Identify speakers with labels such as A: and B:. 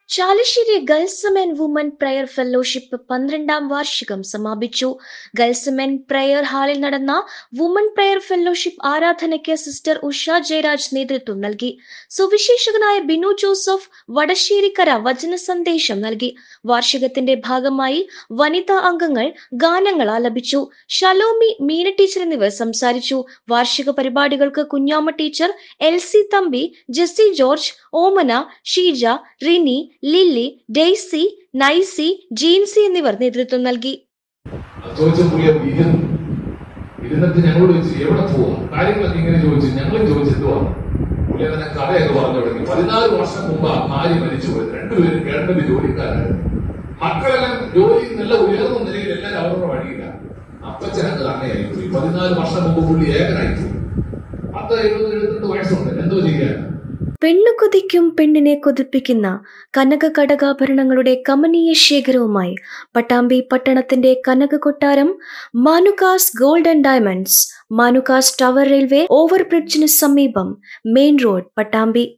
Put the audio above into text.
A: Chalissery girls men women prayer fellowship പന്ത്രണ്ടാം വാർഷികം സമാപിച്ചു ഗേൾസ് മെൻ പ്രയർ ഹാളിൽ നടന്ന വുമൻ പ്രയർ ഫെലോഷിപ്പ് ആരാധനയ്ക്ക് സിസ്റ്റർ ഉഷ ജയരാജ് നേതൃത്വം നൽകി സുവിശേഷകനായ ബിനു ജോസഫ് വടശ്ശേരിക്കര വചന സന്ദേശം നൽകി വാർഷികത്തിന്റെ ഭാഗമായി വനിതാ അംഗങ്ങൾ ഗാനങ്ങൾ ആലപിച്ചു ഷലോമി മീന ടീച്ചർ എന്നിവർ സംസാരിച്ചു വാർഷിക പരിപാടികൾക്ക് Kunjamma teacher L C Thampi Jessy George Omana Sheeja Rini Lilly Daisy Nicy Jincy എന്നിവർ നേതൃത്വം നൽകി
B: ചോദിച്ച പുള്ളിയെ ഇരുന്നു ഇരുന്നിട്ട് ഞങ്ങളോട് ചോദിച്ചു എവിടെ പോവാ കാര്യങ്ങളൊക്കെ ഇങ്ങനെ ചോദിച്ചു ഞങ്ങളും ചോദിച്ചെന്തുവാ പുള്ളി അങ്ങനെ കഥയൊക്കെ പറഞ്ഞു തുടങ്ങി പതിനാല് വർഷം മുമ്പ് ആ ഭാര്യ മരിച്ചു പോയത് രണ്ടുപേരും ഗവൺമെന്റ് ജോലിക്കാരായിരുന്നു മക്കളെല്ലാം ജോലി നല്ല ഉയർന്ന നിലയിൽ എല്ലാവരും അവരുടെ വഴിയില്ല അപ്പച്ചനൊക്കെ അങ്ങനെയായി പോയി പതിനാല് വർഷം മുമ്പ് പുള്ളി ഏകനായി പോയി പത്ത് എഴുപത് എഴുപത്തിരണ്ട് വയസ്സുണ്ട് എന്തോ ചെയ്യാൻ
A: പെണ്ണു കൊതിക്കും പെണ്ണിനെ കൊതിപ്പിക്കുന്ന കനക കടകാഭരണങ്ങളുടെ കമനീയ ശേഖരവുമായി പട്ടാമ്പി പട്ടണത്തിന്റെ കനക കൊട്ടാരം Manukas gold and diamonds Manukas tower railway ഓവർബ്രിഡ്ജിന് സമീപം മെയിൻ റോഡ് പട്ടാമ്പി